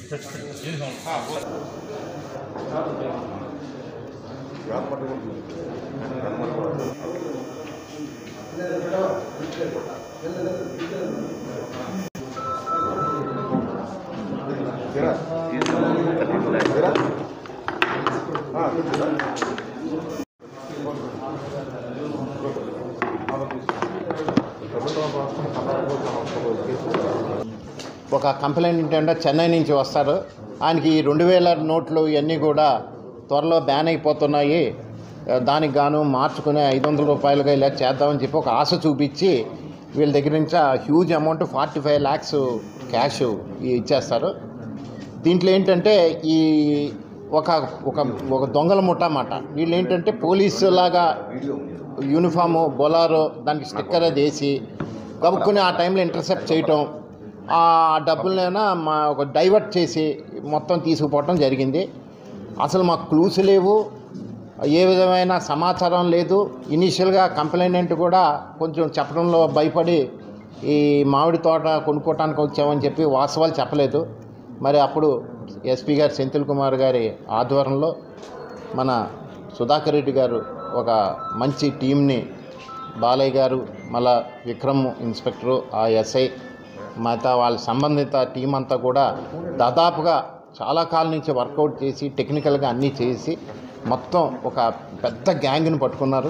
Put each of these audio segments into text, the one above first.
ఒక కంప్లైంట్ ఏంటంటే చెన్నై నుంచి వస్తారు ఆయనకి ఈ రెండు వేల నోట్లు ఇవన్నీ కూడా త్వరలో బ్యాన్ అయిపోతున్నాయి ఆ, దానికి గాను మార్చుకుని ఐదు వందల రూపాయలుగా ఇలా చేద్దామని చెప్పి ఒక ఆశ చూపించి వీళ్ళ దగ్గర నుంచి ఆ huge amount forty five lakhs cash ఇచ్చేస్తారు దీంట్లో ఏంటంటే ఈ ఒక ఒక ఒక దొంగల ముఠా మాట వీళ్ళు ఏంటంటే పోలీసు లాగా యూనిఫాము బొలారో దానికి స్టిక్కర్ అది వేసి కబుక్కుని ఆ టైంలో ఇంటర్సెప్ట్ చేయటం ఆ డబ్బులనైనా మా ఒక డైవర్ట్ చేసి మొత్తం తీసుకుపోవటం జరిగింది అసలు మాకు క్లూస్ లేవు ఏ విధమైన సమాచారం లేదు ఇనీషియల్గా కంప్లైనెంట్ కూడా కొంచెం చెప్పడంలో భయపడి ఈ మామిడి తోట కొనుక్కోవటానికి వచ్చామని చెప్పి వాస్తవాలు చెప్పలేదు మరి అప్పుడు ఎస్పీ గారు సెంథిల్ కుమార్ గారి ఆధ్వర్యంలో మన సుధాకర్ రెడ్డి గారు ఒక మంచి టీంని బాలయ్య గారు మళ్ళా విక్రమ్ ఇన్స్పెక్టరు ఆ ఎస్ఐ మిగతా వాళ్ళ సంబంధిత టీం అంతా కూడా దాదాపుగా చాలా కాలం నుంచి వర్కౌట్ చేసి టెక్నికల్గా అన్నీ చేసి మొత్తం ఒక పెద్ద గ్యాంగ్ని పట్టుకున్నారు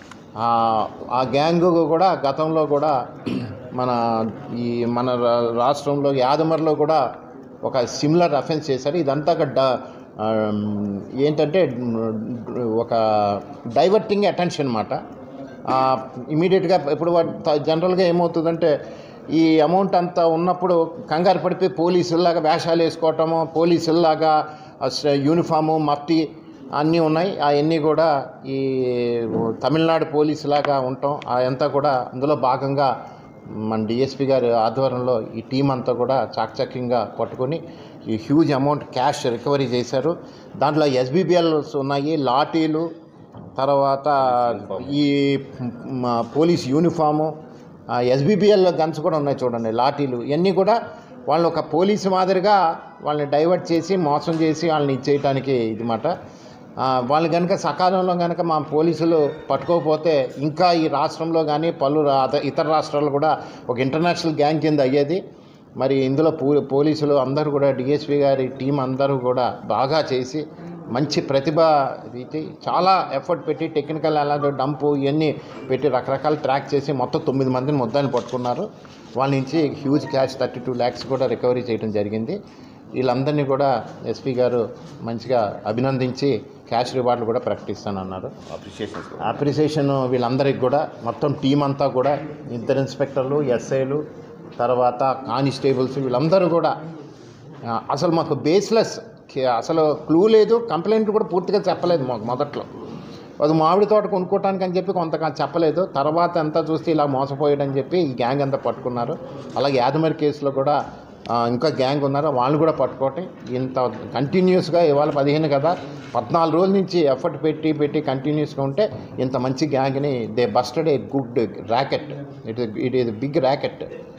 ఆ- ఆ గ్యాంగ్ కూడా గతంలో కూడా మన ఈ మన రా- రాష్ట్రంలో యాదమర్లో కూడా ఒక సిమిలర్ అఫెన్స్ చేశారు ఇదంతా ఒక డ- ఆ, ఏంటంటే ఒక డైవర్టింగ్ అటెన్షన్ అనమాట ఇమీడియట్గా ఇప్పుడు వా- జనరల్గా ఏమవుతుందంటే ఈ అమౌంట్ అంతా ఉన్నప్పుడు కంగారు పడిపోయి పోలీసుల్లాగా వేషాలు వేసుకోవటము పోలీసుల్లాగా ఆ స- యూనిఫాము మఫ్టీ అన్నీ ఉన్నాయి అవన్నీ కూడా ఈ తమిళనాడు పోలీసులాగా ఉండటం అదంతా కూడా అందులో భాగంగా మన డిఎస్పి గారి ఆధ్వర్యంలో ఈ టీం అంతా కూడా చాకచక్యంగా పట్టుకొని ఈ హ్యూజ్ అమౌంట్ క్యాష్ రికవరీ చేశారు దాంట్లో ఎస్బీబిఎల్స్ ఉన్నాయి లాఠీలు తర్వాత ఈ మ- పోలీస్ యూనిఫాము ఎస్బీబిఎల్ గన్స్ కూడా ఉన్నాయి చూడండి లాఠీలు ఇవన్నీ కూడా వాళ్ళు ఒక పోలీసు మాదిరిగా వాళ్ళని డైవర్ట్ చేసి మోసం చేసి వాళ్ళని ఇచ్చేయటానికి ఇది మాట ఆ, వాళ్ళు కనుక సకాలంలో కనుక మా పోలీసులు పట్టుకోకపోతే ఇంకా ఈ రాష్ట్రంలో కానీ పలు రా- అత- ఇతర రాష్ట్రాలు కూడా ఒక ఇంటర్నేషనల్ గ్యాంగ్ కింద అయ్యేది మరి ఇందులో పో పోలీసులు అందరూ కూడా డిఎస్పీ గారి టీం అందరూ కూడా బాగా చేసి మంచి ప్రతిభ ఇది చాలా ఎఫర్ట్ పెట్టి టెక్నికల్ అలాగే డంపు ఇవన్నీ పెట్టి రకరకాల ట్రాక్ చేసి మొత్తం తొమ్మిది మందిని ముద్దాయిని పట్టుకున్నారు వాళ్ళ నుంచి huge cash thirty two lakhs కూడా రికవరీ చేయడం జరిగింది వీళ్ళందరినీ కూడా ఎస్పీ గారు మంచిగా అభినందించి క్యాష్ రివార్డులు కూడా ప్రకటిస్తానన్నారు అప్రిషియేషన్స్ అప్రిసియేషన్ వీళ్ళందరికీ కూడా మొత్తం టీం అంతా కూడా ఇద్దరు ఇన్స్పెక్టర్లు ఎస్ఐలు తర్వాత కానిస్టేబుల్స్ వీళ్ళందరూ కూడా ఆ, అసలు మాకు బేస్లెస్ అసలు క్లూ లేదు కంప్లైంట్ కూడా పూర్తిగా చెప్పలేదు మాకు మొదట్లో అది మామిడి తోట కొనుక్కోవటానికి అని చెప్పి కొంతకాలం చెప్పలేదు తర్వాత అంతా చూస్తే ఇలా మోసపోయాడని చెప్పి ఈ గ్యాంగ్ అంతా పట్టుకున్నారు అలాగే యాదమరి కేసులో కూడా ఆ, ఇంకా గ్యాంగ్ ఉన్నారు వాళ్ళు కూడా పట్టుకోవటం ఇంత కంటిన్యూస్గా ఇవాళ పదిహేను కదా పద్నాలుగు రోజుల నుంచి ఎఫర్ట్ పెట్టి పెట్టి కంటిన్యూస్గా ఉంటే ఇంత మంచి గ్యాంగ్ని they busted a good racket it it is big racket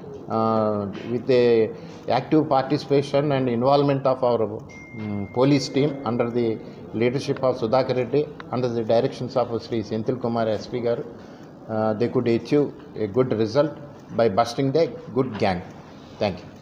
with a active participation and involvement of our police team under the leadership of Sudhakar Reddy under the directions of Shri Senthil Kumar SP గారు they could achieve a good result by busting the good gang thank you